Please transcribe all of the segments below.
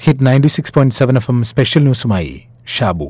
hit ninety six point seven F M special ന്യൂസുമായി Shabu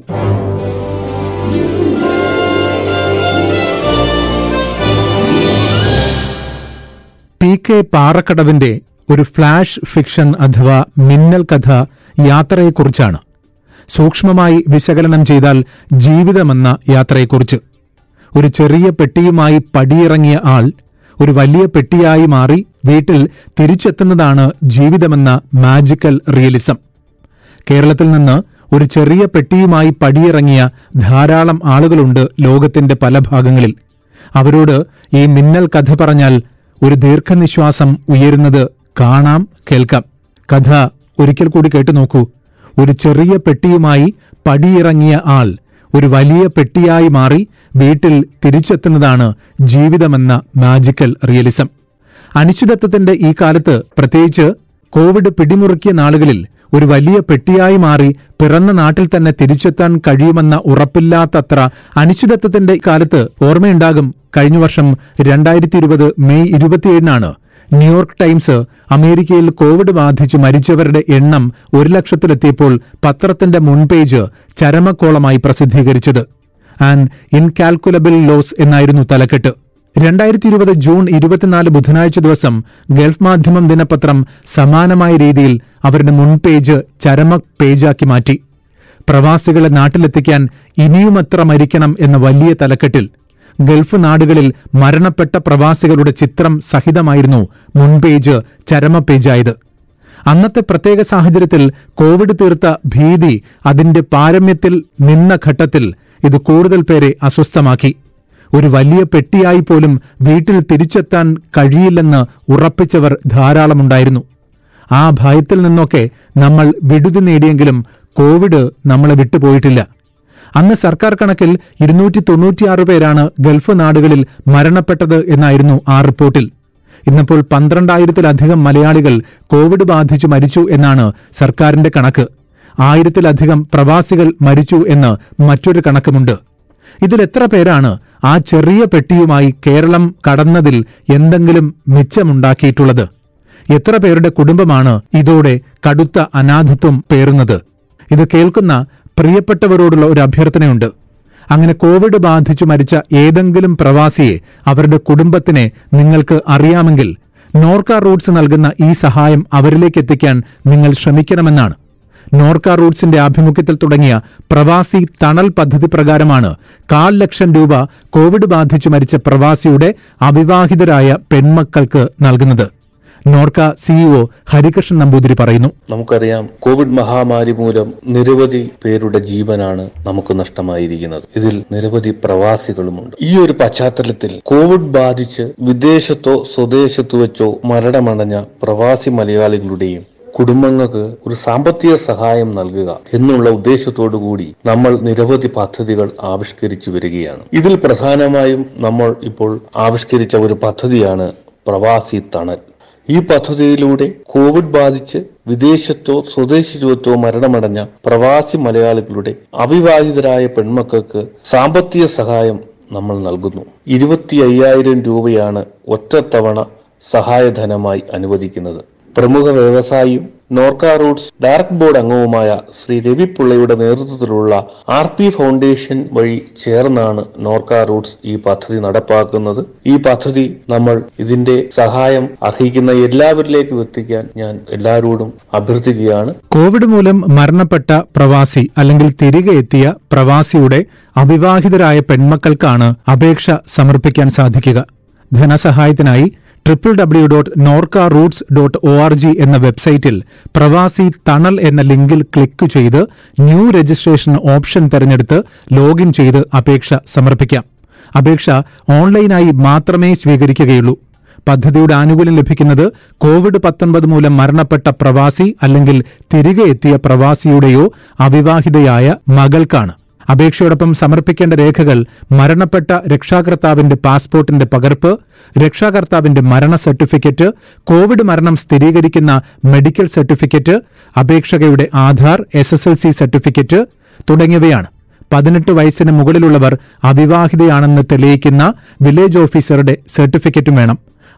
P K പാറക്കടവിന്റെ ഒരു flash fiction അഥവാ മിന്നൽ കഥ യാത്രയെക്കുറിച്ചാണ് സൂക്ഷ്മമായി വിശകലനം ചെയ്താൽ ജീവിതമെന്ന യാത്രയെക്കുറിച്ച് ഒരു ചെറിയ പെട്ടിയുമായി പടിയിറങ്ങിയ ആൾ ഒരു വലിയ പെട്ടിയായി മാറി വീട്ടിൽ തിരിച്ചെത്തുന്നതാണ് ജീവിതമെന്ന മാജിക്കൽ റിയലിസം കേരളത്തിൽ നിന്ന് ഒരു ചെറിയ പെട്ടിയുമായി പടിയിറങ്ങിയ ധാരാളം ആളുകളുണ്ട് ലോകത്തിന്റെ പല ഭാഗങ്ങളിൽ അവരോട് ഈ മിന്നൽ കഥ പറഞ്ഞാൽ ഒരു ദീർഘനിശ്വാസം ഉയരുന്നത് കാണാം കേൾക്കാം കഥ ഒരിക്കൽ കൂടി കേട്ടു നോക്കൂ ഒരു ചെറിയ പെട്ടിയുമായി പടിയിറങ്ങിയ ആൾ ഒരു വലിയ പെട്ടിയായി മാറി വീട്ടിൽ തിരിച്ചെത്തുന്നതാണ് ജീവിതമെന്ന മാജിക്കൽ റിയലിസം അനിശ്ചിതത്വത്തിന്റെ ഈ കാലത്ത് പ്രത്യേകിച്ച് കോവിഡ് പിടിമുറുക്കിയ നാളുകളിൽ ഒരു വലിയ പെട്ടിയായി മാറി പിറന്ന നാട്ടിൽ തന്നെ തിരിച്ചെത്താൻ കഴിയുമെന്ന ഉറപ്പില്ലാത്തത്ര അനിശ്ചിതത്വത്തിന്റെ കാലത്ത് ഓർമ്മയുണ്ടാകും കഴിഞ്ഞ വർഷം രണ്ടായിരത്തി ഇരുപത് മെയ് ഇരുപത്തിയേഴിനാണ് ന്യൂയോർക്ക് ടൈംസ് അമേരിക്കയിൽ കോവിഡ് ബാധിച്ച് മരിച്ചവരുടെ എണ്ണം ഒരു ലക്ഷത്തിലെത്തിയപ്പോൾ പത്രത്തിന്റെ മുൻപേജ് ചരമക്കോളമായി പ്രസിദ്ധീകരിച്ചത് ആൻഡ് ഇൻകാൽക്കുലബിൾ ലോസ് എന്നായിരുന്നു തലക്കെട്ട് രണ്ടായിരത്തി ഇരുപത് ജൂൺ ഇരുപത്തിനാല് ബുധനാഴ്ച ദിവസം ഗൾഫ് മാധ്യമം ദിനപത്രം സമാനമായ രീതിയിൽ അവരുടെ മുൻപേജ് ചരമ പേജാക്കി മാറ്റി പ്രവാസികളെ നാട്ടിലെത്തിക്കാൻ ഇനിയുമത്ര മരിക്കണം എന്ന വലിയ തലക്കെട്ടിൽ ഗൾഫ് നാടുകളിൽ മരണപ്പെട്ട പ്രവാസികളുടെ ചിത്രം സഹിതമായിരുന്നു മുൻപേജ് ചരമ പേജായത് അന്നത്തെ പ്രത്യേക സാഹചര്യത്തിൽ കോവിഡ് തീർത്ത ഭീതി അതിന്റെ പാരമ്യത്തിൽ നിന്ന ഘട്ടത്തിൽ ഇത് കൂടുതൽ പേരെ അസ്വസ്ഥമാക്കി ഒരു വലിയ പെട്ടിയായി പോലും വീട്ടിൽ തിരിച്ചെത്താൻ കഴിയില്ലെന്ന് ഉറപ്പിച്ചവർ ധാരാളമുണ്ടായിരുന്നു ആ ഭയത്തിൽ നിന്നൊക്കെ നമ്മൾ വിടുതി നേടിയെങ്കിലും കോവിഡ് നമ്മളെ വിട്ടുപോയിട്ടില്ല അന്ന് സർക്കാർ കണക്കിൽ ഇരുന്നൂറ്റി തൊണ്ണൂറ്റിയാറ് പേരാണ് ഗൾഫ് നാടുകളിൽ മരണപ്പെട്ടത് എന്നായിരുന്നു ആ റിപ്പോർട്ടിൽ ഇന്നിപ്പോൾ പന്ത്രണ്ടായിരത്തിലധികം മലയാളികൾ കോവിഡ് ബാധിച്ചു മരിച്ചു എന്നാണ് സർക്കാരിന്റെ കണക്ക് ആയിരത്തിലധികം പ്രവാസികൾ മരിച്ചു എന്ന് മറ്റൊരു കണക്കുമുണ്ട് ഇതിൽ എത്ര പേരാണ് ആ ചെറിയ പെട്ടിയുമായി കേരളം കടന്നതിൽ എന്തെങ്കിലും മിച്ചമുണ്ടാക്കിയിട്ടുള്ളത് എത്ര പേരുടെ കുടുംബമാണ് ഇതോടെ കടുത്ത അനാഥത്വം പേറുന്നത് ഇത് കേൾക്കുന്ന പ്രിയപ്പെട്ടവരോടുള്ള ഒരു അഭ്യർത്ഥനയുണ്ട് അങ്ങനെ കോവിഡ് ബാധിച്ചു മരിച്ച ഏതെങ്കിലും പ്രവാസിയെ അവരുടെ കുടുംബത്തിനെ നിങ്ങൾക്ക് അറിയാമെങ്കിൽ നോർക്ക റൂട്ട്സ് നൽകുന്ന ഈ സഹായം അവരിലേക്ക് എത്തിക്കാൻ നിങ്ങൾ ശ്രമിക്കണമെന്നാണ് നോർക്ക റൂട്ട്സിന്റെ ആഭിമുഖ്യത്തിൽ തുടങ്ങിയ പ്രവാസി തണൽ പദ്ധതി പ്രകാരമാണ് കാൽ ലക്ഷം രൂപ കോവിഡ് ബാധിച്ചു മരിച്ച പ്രവാസിയുടെ അവിവാഹിതരായ പെൺമക്കൾക്ക് നൽകുന്നത് നോർക്ക സിഇഒ ഹരികൃഷ്ണൻ നമ്പൂതിരി പറയുന്നു നമുക്കറിയാം കോവിഡ് മഹാമാരി മൂലം നിരവധി പേരുടെ ജീവനാണ് നമുക്ക് നഷ്ടമായിരിക്കുന്നത് ഇതിൽ നിരവധി പ്രവാസികളുമുണ്ട് ഈ ഒരു പശ്ചാത്തലത്തിൽ കോവിഡ് ബാധിച്ച് വിദേശത്തോ സ്വദേശത്തോ വെച്ചോ മരണമടഞ്ഞ പ്രവാസി മലയാളികളുടെയും കുടുംബങ്ങൾക്ക് ഒരു സാമ്പത്തിക സഹായം നൽകുക എന്നുള്ള ഉദ്ദേശത്തോടു കൂടി നമ്മൾ നിരവധി പദ്ധതികൾ ആവിഷ്കരിച്ചു വരികയാണ് ഇതിൽ പ്രധാനമായും നമ്മൾ ഇപ്പോൾ ആവിഷ്കരിച്ച ഒരു പദ്ധതിയാണ് പ്രവാസി തണൽ ഈ പദ്ധതിയിലൂടെ കോവിഡ് ബാധിച്ച് വിദേശത്തോ സ്വദേശിത്വത്തോ മരണമടഞ്ഞ പ്രവാസി മലയാളികളുടെ അവിവാഹിതരായ പെൺമക്കൾക്ക് സാമ്പത്തിക സഹായം നമ്മൾ നൽകുന്നു ഇരുപത്തി അയ്യായിരം രൂപയാണ് ഒറ്റത്തവണ സഹായധനമായി അനുവദിക്കുന്നത് പ്രമുഖ വ്യവസായിയും നോർക്ക റൂട്ട്സ് ഡയറക്ട് ബോർഡ് അംഗവുമായ ശ്രീ രവി പിള്ളയുടെ നേതൃത്വത്തിലുള്ള ആർ പി ഫൗണ്ടേഷൻ വഴി ചേർന്നാണ് നോർക്ക റൂട്ട്സ് ഈ പദ്ധതി നടപ്പാക്കുന്നത് ഈ പദ്ധതി നമ്മൾ ഇതിന്റെ സഹായം അർഹിക്കുന്ന എല്ലാവരിലേക്കും എത്തിക്കാൻ ഞാൻ എല്ലാവരോടും അഭ്യർത്ഥിക്കുകയാണ് കോവിഡ് മൂലം മരണപ്പെട്ട പ്രവാസി അല്ലെങ്കിൽ തിരികെ എത്തിയ പ്രവാസിയുടെ അവിവാഹിതരായ പെൺമക്കൾക്കാണ് അപേക്ഷ സമർപ്പിക്കാൻ സാധിക്കുക ധനസഹായത്തിനായി triple W dot Norka Roots dot O R G എന്ന വെബ്സൈറ്റിൽ പ്രവാസി തണൽ എന്ന ലിങ്കിൽ ക്ലിക്ക് ചെയ്ത് ന്യൂ രജിസ്ട്രേഷൻ ഓപ്ഷൻ തെരഞ്ഞെടുത്ത് ലോഗിൻ ചെയ്ത് അപേക്ഷ സമർപ്പിക്കാം അപേക്ഷ ഓൺലൈനായി മാത്രമേ സ്വീകരിക്കുകയുള്ളൂ പദ്ധതിയുടെ ആനുകൂല്യം ലഭിക്കുന്നത് കോവിഡ് പത്തൊൻപത് മൂലം മരണപ്പെട്ട പ്രവാസി അല്ലെങ്കിൽ തിരികെ എത്തിയ പ്രവാസിയുടെയോ അവിവാഹിതയായ മകൾക്കാണ് അപേക്ഷയോടൊപ്പം സമർപ്പിക്കേണ്ട രേഖകൾ മരണപ്പെട്ട രക്ഷാകർത്താവിന്റെ പാസ്പോർട്ടിന്റെ പകർപ്പ് രക്ഷാകർത്താവിന്റെ മരണ സർട്ടിഫിക്കറ്റ് കോവിഡ് മരണം സ്ഥിരീകരിക്കുന്ന മെഡിക്കൽ സർട്ടിഫിക്കറ്റ് അപേക്ഷകയുടെ Aadhaar S S L C certificate തുടങ്ങിയവയാണ് പതിനെട്ട് വയസ്സിന് മുകളിലുള്ളവർ അവിവാഹിതയാണെന്ന് തെളിയിക്കുന്ന വില്ലേജ് ഓഫീസറുടെ സർട്ടിഫിക്കറ്റും വേണം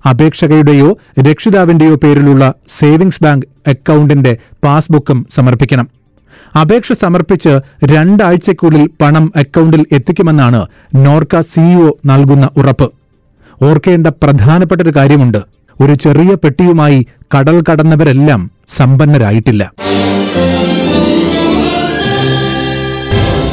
അപേക്ഷകയുടെയോ രക്ഷിതാവിന്റെയോ പേരിലുള്ള സേവിംഗ്സ് ബാങ്ക് അക്കൌണ്ടിന്റെ പാസ്ബുക്കും സമർപ്പിക്കണം അപേക്ഷ സമർപ്പിച്ച് രണ്ടാഴ്ചയ്ക്കുള്ളിൽ പണം അക്കൌണ്ടിൽ എത്തിക്കുമെന്നാണ് നോർക്ക സിഇഒ നൽകുന്ന ഉറപ്പ് ഓർക്കേണ്ട പ്രധാനപ്പെട്ട ഒരു കാര്യമുണ്ട് ഒരു ചെറിയ പെട്ടിയുമായി കടൽ കടന്നവരെല്ലാം സമ്പന്നരായിട്ടില്ല